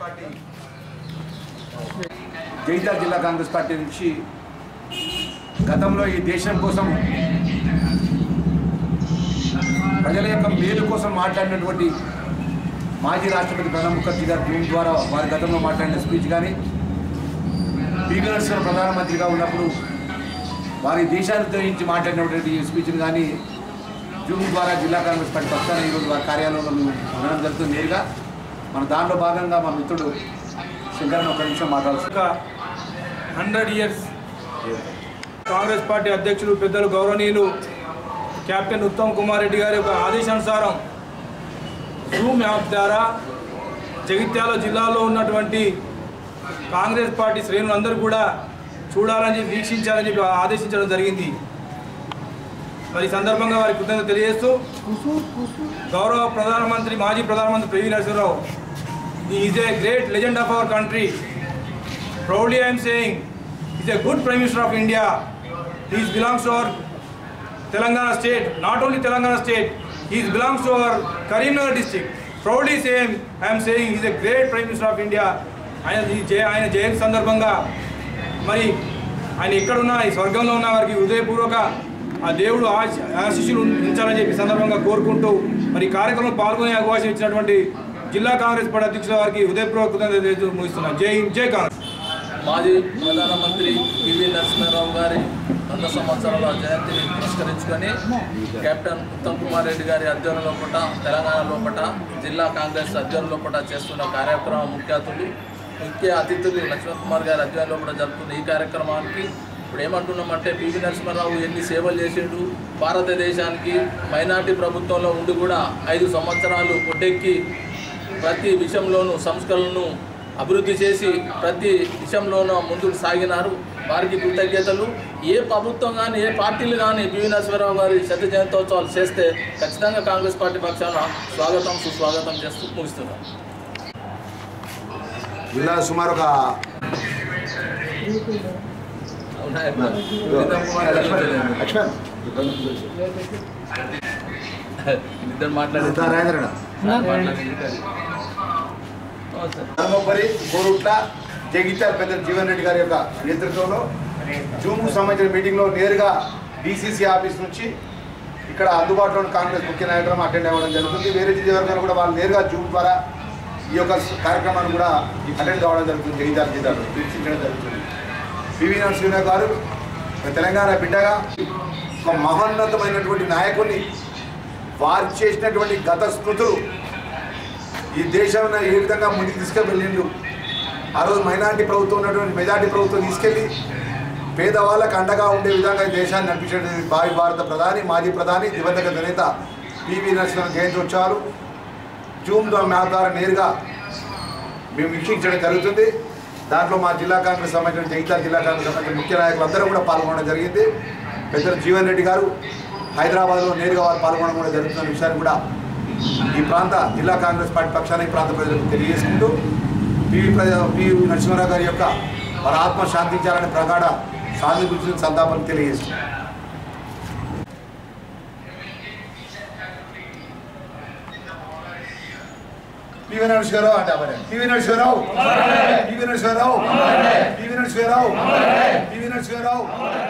Party Jagtial జిల్లా Congress party నుంచి గతంలో ఈ దేశం కోసం ప్రజల యొక్క మేలు కోసం మాట్లాడినటువంటి మాజీ రాష్ట్రపతి ప్రణబ్ ముఖర్జీ గారి జూమ్ ద్వారా వారి గతంలో మాట్లాడిన స్పీచ్ కానీ పీవీ నరసింహ ప్రధానమంత్రిగా ఉన్నప్పుడు వారి దేశాన్ని ఉద్దేశించి మాట్లాడినటువంటి స్పీచ్ని కానీ జూమ్ ద్వారా జిల్లా కాంగ్రెస్ పార్టీ పక్షాన ఈరోజు వారి కార్యాలయంలో మేము ఉండడం జరుగుతుంది నేరుగా మన దాంట్లో భాగంగా మా మిత్రుడు శంకరన్ ఒక నిమిషం మాట్లాడుతుంది ఒక హండ్రెడ్ ఇయర్స్ కాంగ్రెస్ పార్టీ అధ్యక్షులు పెద్దలు గౌరవనీయులు కెప్టెన్ ఉత్తమ్ కుమార్ రెడ్డి గారి యొక్క ఆదేశానుసారం జూమ్ యాప్ ద్వారా జగిత్యాల జిల్లాలో ఉన్నటువంటి కాంగ్రెస్ పార్టీ శ్రేణులందరూ కూడా చూడాలని చెప్పి వీక్షించాలని చెప్పి ఆదేశించడం జరిగింది మరి ఈ సందర్భంగా వారి కృతజ్ఞత తెలియజేస్తూ గౌరవ ప్రధానమంత్రి మాజీ ప్రధానమంత్రి PV Narasimharao is a great legend of our country proudly I am saying he's a good Prime Minister of India. He belongs to our Telangana state, not only Telangana state, he belongs to our Karimnagar district. Proudly saying, I am saying he's a great Prime Minister of India. ఆయన ఈ జయ ఆయన జయంతి సందర్భంగా మరి ఆయన ఎక్కడున్నా ఈ స్వర్గంలో ఉన్న వారికి హృదయపూర్వక ఆ దేవుడు ఆశ- ఆశీస్సులు ఉంచాలని చెప్పి సందర్భంగా కోరుకుంటూ మరి ఈ కార్యక్రమంలో పాల్గొనే అవకాశం ఇచ్చినటువంటి జిల్లా కాంగ్రెస్ పార్టీ అధ్యక్షుల వారికి హృదయపూర్వక కృతజ్ఞతలు తెలియజేస్తూ ముగిస్తున్నాను జై హింద్ జై కాంగ్రెస్ మాజీ ప్రధానమంత్రి పివి నరసింహారావు గారి వంద సంవత్సరాల జయంతిని పురస్కరించుకొని కెప్టెన్ ఉత్తమ్ కుమార్ రెడ్డి గారి ఆధ్వర్యం లోపల తెలంగాణ లోపల జిల్లా కాంగ్రెస్ ఆధ్వర్యం లోపల చేస్తున్న కార్యక్రమం ముఖ్య అతిథులు ముఖ్య అతిథులు లక్ష్మణ్ కుమార్ గారి ఆధ్వర్యం లోపల జరుగుతున్న ఈ కార్యక్రమానికి ఇప్పుడు ఏమంటున్నామంటే పివి నరసింహారావు ఎన్ని సేవలు చేసిండు భారతదేశానికి మైనార్టీ ప్రభుత్వంలో ఉండి కూడా ఐదు సంవత్సరాలు కొట్టెక్కి ప్రతి విషయంలోనూ సంస్కరణను అభివృద్ధి చేసి ప్రతి విషయంలోనూ ముందుకు సాగినారు వారికి కృతజ్ఞతలు ఏ ప్రభుత్వం కానీ ఏ పార్టీలు కానీ పివి నరసింహారావు గారి శత జయంతోత్సవాలు చేస్తే ఖచ్చితంగా కాంగ్రెస్ పార్టీ పక్షాన స్వాగతం సుస్వాగతం చేస్తూ ముగిస్తున్నాం జిల్లా సుమారు ఒక లక్ష్మణ్ ఇద్దరు మాట్లాడి రాజేంద్రన మాట్లాడి ధర్మపురి కోరుట్ల జగిత్యాల పెద్ద జీవన్ రెడ్డి గారి యొక్క నేతృత్వంలో జూమ్కు సంబంధించిన మీటింగ్లో నేరుగా డీసీసీ ఆఫీస్ నుంచి ఇక్కడ అందుబాటులో ఉన్న కాంగ్రెస్ ముఖ్య నాయకులను అటెండ్ అవ్వడం జరుగుతుంది వేరే వర్గాలు కూడా వాళ్ళు నేరుగా జూమ్ ద్వారా ఈ యొక్క కార్యక్రమాన్ని కూడా అటెండ్ కావడం జరుగుతుంది జగిత్యాల జిల్లాలో వీక్షించడం జరుగుతుంది పివి నరసింహ గారు ఒక తెలంగాణ బిడ్డగా ఒక మహోన్నతమైనటువంటి నాయకుడిని వారు చేసినటువంటి గత స్మృతులు ఈ దేశం ఏ విధంగా ముందుకు తీసుకెళ్ళిండు ఆ రోజు మైనార్టీ ప్రభుత్వం ఉన్నటువంటి మెజార్టీ ప్రభుత్వం తీసుకెళ్ళి పేదవాళ్ళకు అండగా ఉండే విధంగా ఈ దేశాన్ని నడిపించిన భావి భారత ప్రధాని మాజీ ప్రధాని దివంగత నేత పివి నరసింహ జయంత్యోత్సవాలు జూమ్ మ్యాప్ ద్వారా నేరుగా మేము వీక్షించడం జరుగుతుంది దాంట్లో మా జిల్లా కాంగ్రెస్ సంబంధించిన జగిత్యాల జిల్లా కాంగ్రెస్ సంబంధించిన ముఖ్య నాయకులు అందరూ కూడా పాల్గొనడం జరిగింది పెద్దలు జీవన్ రెడ్డి గారు హైదరాబాద్లో నేరుగా వారు పాల్గొనడం కూడా జరుగుతున్న విషయాన్ని కూడా ఈ ప్రాంత జిల్లా కాంగ్రెస్ పార్టీ పక్షాన ఈ ప్రాంత ప్రజలకు తెలియజేసుకుంటూ పివి ప్రజ పివి నరసింహారావు గారి యొక్క వారి ఆత్మ శాంతించాలని ప్రగాఢ శాంతి గురించి సంతాపం తెలియజేస్తుంది పివి నరసింహారావు అంటే అమరే PV Narasimharao PV Narasimharao PV Narasimharao PV Narasimha Rao